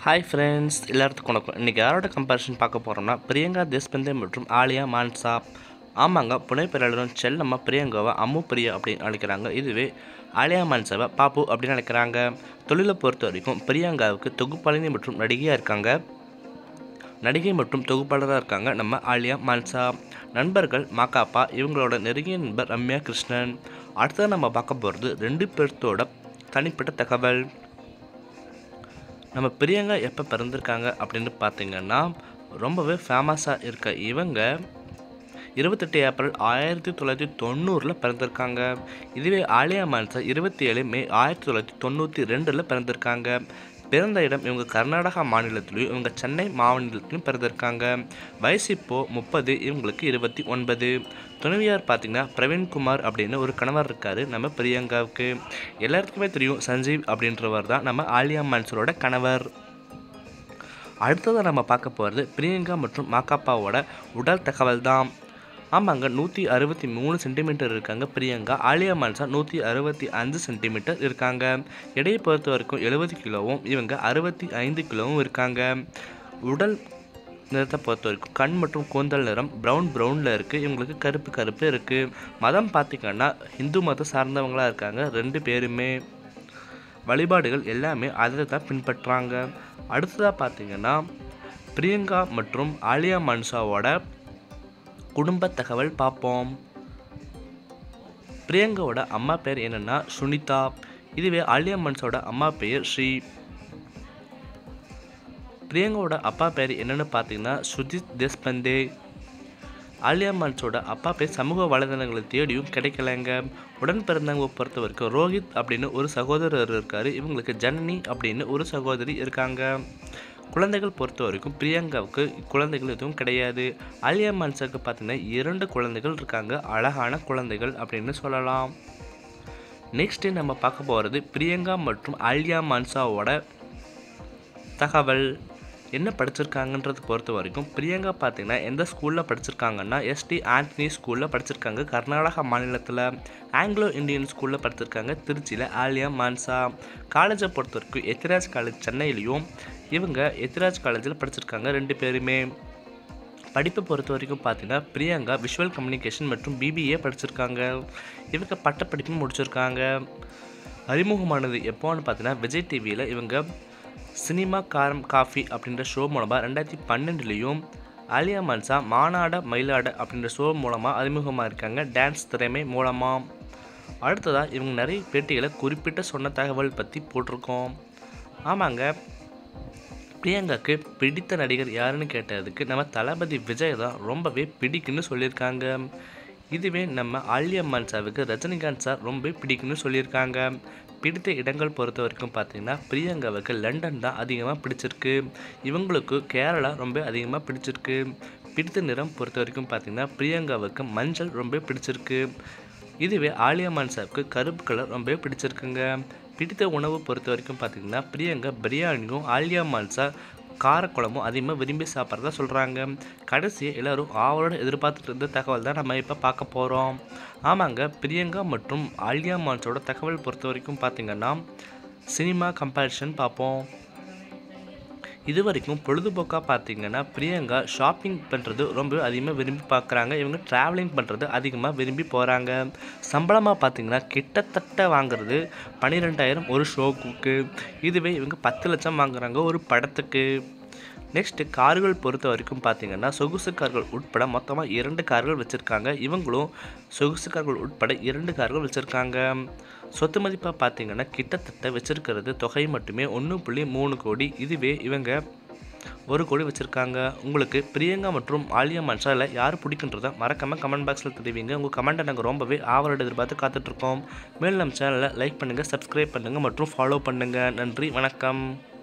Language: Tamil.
ஹாய் ஃப்ரெண்ட்ஸ் எல்லாத்துக்கும் வணக்கம் இன்றைக்கி யாரோட கம்பேரிஷன் பார்க்க போகிறோம்னா பிரியங்கா தேஷ்பந்தே மற்றும் ஆலியா மான்சா ஆமாங்க புனைப்பெயர்களும் செல்லம்மா பிரியங்காவை அம்மு பிரியா அப்படின்னு அழைக்கிறாங்க இதுவே ஆலியா மான்சாவை பாப்பு அப்படின்னு அழைக்கிறாங்க தொழிலை பொறுத்த வரைக்கும் பிரியங்காவுக்கு தொகுப்பாளினி மற்றும் நடிகையாக இருக்காங்க நடிகை மற்றும் தொகுப்பாளராக இருக்காங்க நம்ம ஆலியா மான்சா நண்பர்கள் மாக்காப்பா இவங்களோட நெருங்கிய நண்பர் ரம்யா கிருஷ்ணன் அடுத்தது நம்ம பார்க்க போகிறது ரெண்டு பேர்த்தோட தனிப்பட்ட தகவல் நம்ம பிரியங்கா எப்போ பிறந்திருக்காங்க அப்படின்னு பார்த்தீங்கன்னா ரொம்பவே ஃபேமஸாக இருக்க இவங்க இருபத்தெட்டு ஏப்ரல் ஆயிரத்தி தொள்ளாயிரத்தி தொண்ணூறில் பிறந்திருக்காங்க இதுவே ஆலியா மான்சா இருபத்தி ஏழு மே ஆயிரத்தி தொள்ளாயிரத்தி தொண்ணூற்றி ரெண்டில் பிறந்திருக்காங்க பிறந்த இடம் இவங்க கர்நாடகா மாநிலத்திலையும் இவங்க சென்னை மாநிலத்திலும் பிறந்திருக்காங்க வயசு இப்போது முப்பது இவங்களுக்கு இருபத்தி ஒன்பது துணைவியார் பார்த்தீங்கன்னா பிரவீன்குமார் அப்படின்னு ஒரு கணவர் இருக்கார் நம்ம பிரியங்காவுக்கு எல்லாருக்குமே தெரியும் சஞ்சீவ் அப்படின்றவர் தான் நம்ம ஆலியா மான்சரோட கணவர் அடுத்ததாக நம்ம பார்க்க போகிறது பிரியங்கா மற்றும் மாக்காப்பாவோட உடல் தகவல் தான் ஆமாங்க நூற்றி அறுபத்தி மூணு சென்டிமீட்டர் இருக்காங்க பிரியங்கா ஆலியா மான்சா நூற்றி அறுபத்தி அஞ்சு சென்டிமீட்டர் இருக்காங்க எடையை பொறுத்த வரைக்கும் எழுபது கிலோவும் இவங்க அறுபத்தி ஐந்து கிலோவும் இருக்காங்க உடல் நிறத்தை பொறுத்த வரைக்கும் கண் மற்றும் கூந்தல் நிறம் ப்ரௌன் ப்ரௌனில் இருக்குது இவங்களுக்கு கருப்பு கருப்பு இருக்குது மதம் பார்த்திங்கன்னா இந்து மதம் சார்ந்தவங்களாக இருக்காங்க ரெண்டு பேருமே வழிபாடுகள் எல்லாமே அதை தான் பின்பற்றுறாங்க அடுத்ததாக பார்த்தீங்கன்னா பிரியங்கா மற்றும் ஆலியா மன்சாவோட குடும்ப தகவல் பார்ப்போம் பிரியங்காவோட அம்மா பேர் என்னென்னா சுனிதா இதுவே ஆலியா மன்ஸோட அம்மா பெயர் ஸ்ரீ பிரியங்காவோட அப்பா பேர் என்னென்னு பார்த்தீங்கன்னா சுஜித் தேஷ்பந்தே ஆலியா மான்ஸோட அப்பா பேர் சமூக வலைதளங்களை தேடியும் கிடைக்கலங்க உடன் பிறந்தவங்க பொறுத்த வரைக்கும் ரோஹித் அப்படின்னு ஒரு சகோதரர் இருக்கார் இவங்களுக்கு ஜனனி அப்படின்னு ஒரு சகோதரி இருக்காங்க குழந்தைகள் பொறுத்த வரைக்கும் பிரியங்காவுக்கு குழந்தைகள் எதுவும் கிடையாது ஆலியா மான்ஸுக்கு பார்த்தீங்கன்னா இரண்டு குழந்தைகள் இருக்காங்க அழகான குழந்தைகள் அப்படின்னு சொல்லலாம் நெக்ஸ்ட்டு நம்ம பார்க்க போகிறது பிரியங்கா மற்றும் ஆலியா மான்சாவோட தகவல் என்ன படிச்சிருக்காங்கன்றது பொறுத்த வரைக்கும் பிரியங்கா பார்த்தீங்கன்னா எந்த ஸ்கூலில் படிச்சிருக்காங்கன்னா எஸ்டி ஆண்டனி ஸ்கூலில் படிச்சிருக்காங்க கர்நாடகா மாநிலத்தில் ஆங்கிலோ இந்தியன் ஸ்கூலில் படிச்சிருக்காங்க திருச்சியில் ஆலியா மான்சா காலேஜை பொறுத்த வரைக்கும் எத்திராஜ் காலேஜ் சென்னையிலையும் இவங்க எத்திராஜ் காலேஜில் படிச்சிருக்காங்க ரெண்டு பேருமே படிப்பை பொறுத்த வரைக்கும் பார்த்தீங்கன்னா பிரியங்கா விஷுவல் கம்யூனிகேஷன் மற்றும் பிபிஏ படிச்சிருக்காங்க இவங்க பட்டப்படிப்பும் முடிச்சிருக்காங்க அறிமுகமானது எப்போன்னு பார்த்தீங்கன்னா விஜய் டிவியில் இவங்க சினிமா காரம் காஃபி அப்படின்ற ஷோ மூலமாக ரெண்டாயிரத்தி பன்னெண்டுலேயும் ஆலியா மன்சா மாநாட மயிலாட அப்படின்ற ஷோ மூலமாக அறிமுகமாக இருக்காங்க டான்ஸ் திறமை மூலமாக அடுத்ததாக இவங்க நிறைய பேட்டிகளை குறிப்பிட்ட சொன்ன தகவல் பற்றி போட்டிருக்கோம் ஆமாங்க பிரியங்காக்கு பிடித்த நடிகர் யாருன்னு கேட்டதுக்கு நம்ம தளபதி விஜய் தான் ரொம்பவே பிடிக்குன்னு சொல்லியிருக்காங்க இதுவே நம்ம ஆலியா மன்சாவுக்கு ரஜினிகாந்த் சார் ரொம்ப பிடிக்குன்னு சொல்லியிருக்காங்க பிடித்த இடங்கள் பொறுத்த வரைக்கும் பார்த்தீங்கன்னா பிரியங்காவுக்கு லண்டன் தான் அதிகமாக பிடிச்சிருக்கு இவங்களுக்கு கேரளா ரொம்ப அதிகமாக பிடிச்சிருக்கு பிடித்த நிறம் பொறுத்த வரைக்கும் பார்த்தீங்கன்னா பிரியங்காவுக்கு மஞ்சள் ரொம்ப பிடிச்சிருக்கு இதுவே ஆலியா மான்சாவுக்கு கருப்பு கலர் ரொம்ப பிடிச்சிருக்குங்க பிடித்த உணவு பொறுத்த வரைக்கும் பார்த்தீங்கன்னா பிரியங்கா பிரியாணியும் ஆலியா மான்சா காரக்குழம்பும் அதிகமாக விரும்பி சாப்பிட்றதா சொல்கிறாங்க கடைசியாக எல்லோரும் ஆவலோட எதிர்பார்த்துட்டு இருந்த தகவல் தான் நம்ம இப்போ பார்க்க போகிறோம் ஆமாங்க பிரியங்கா மற்றும் ஆலியா மான்ஸோட தகவல் பொறுத்த வரைக்கும் பார்த்திங்கன்னா சினிமா கம்பேரிஷன் பார்ப்போம் இது வரைக்கும் பொழுதுபோக்காக பார்த்தீங்கன்னா பிரியங்கா ஷாப்பிங் பண்ணுறது ரொம்ப அதிகமாக விரும்பி பார்க்குறாங்க இவங்க ட்ராவலிங் பண்ணுறது அதிகமாக விரும்பி போகிறாங்க சம்பளமாக பார்த்தீங்கன்னா கிட்டத்தட்ட வாங்குறது பன்னிரெண்டாயிரம் ஒரு ஷோக்கு இதுவே இவங்க பத்து லட்சம் வாங்குறாங்க ஒரு படத்துக்கு நெக்ஸ்ட்டு கார்கள் பொறுத்த வரைக்கும் பார்த்தீங்கன்னா சொகுசு கார்கள் உட்பட மொத்தமாக இரண்டு கார்கள் வச்சுருக்காங்க இவங்களும் சொகுசு கார்கள் உட்பட இரண்டு கார்கள் வச்சுருக்காங்க சொத்து மதிப்பாக பார்த்தீங்கன்னா கிட்டத்தட்ட வச்சுருக்கிறது தொகை மட்டுமே ஒன்று புள்ளி மூணு கோடி இதுவே இவங்க ஒரு கோடி வச்சுருக்காங்க உங்களுக்கு பிரியங்கா மற்றும் ஆலியா மன்சாவில் யார் பிடிக்குன்றதை மறக்காமல் கமெண்ட் பாக்ஸில் தெரிவிங்க உங்கள் கமெண்ட்டை நாங்கள் ரொம்பவே ஆவலோட எதிர்பார்த்து காத்துட்ருக்கோம் மேலும் நம்ம சேனலை லைக் பண்ணுங்கள் சப்ஸ்கிரைப் பண்ணுங்கள் மற்றும் ஃபாலோ பண்ணுங்கள் நன்றி வணக்கம்